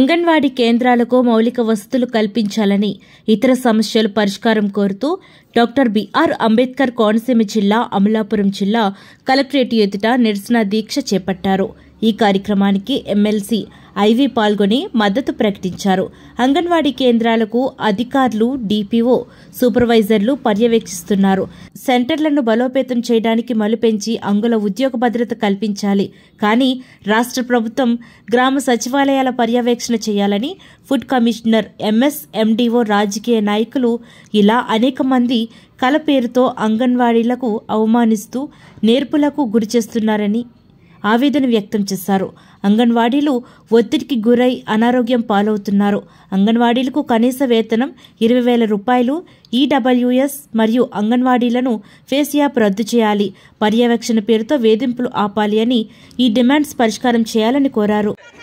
అంగన్వాడీ కేంద్రాలకు మౌలిక వసతులు కల్పించాలని ఇతర సమస్యలు పరిష్కారం కోరుతూ డాక్టర్ బిఆర్ అంబేద్కర్ కోనసీమ జిల్లా అమలాపురం జిల్లా కలెక్టరేట్ ఎదుట నిరసన దీక్ష చేపట్టారు ఈ కార్యక్రమానికి ఎమ్మెల్సీ ఐవి పాల్గొని మద్దతు ప్రకటించారు అంగన్వాడీ కేంద్రాలకు అధికారులు డిపిఓ సూపర్వైజర్లు పర్యవేక్షిస్తున్నారు సెంటర్లను బలోపేతం చేయడానికి మలుపెంచి అంగుల ఉద్యోగ భద్రత కల్పించాలి కానీ రాష్ట్ర ప్రభుత్వం గ్రామ సచివాలయాల పర్యవేక్షణ చేయాలని ఫుడ్ కమిషనర్ ఎంఎస్ ఎండిఓ రాజకీయ నాయకులు ఇలా అనేక మంది కల పేరుతో అంగన్వాడీలకు అవమానిస్తూ నేర్పులకు గురిచేస్తున్నారని ఆవేదన వ్యక్తం చేశారు అంగన్వాడీలు ఒత్తిడికి గురై అనారోగ్యం పాలవుతున్నారు అంగన్వాడీలకు కనీస వేతనం ఇరవై వేల రూపాయలు ఈడబ్ల్యూఎస్ మరియు అంగన్వాడీలను ఫేస్ యాప్ రద్దు చేయాలి పర్యవేక్షణ పేరుతో వేధింపులు ఆపాలి అని ఈ డిమాండ్స్ పరిష్కారం చేయాలని కోరారు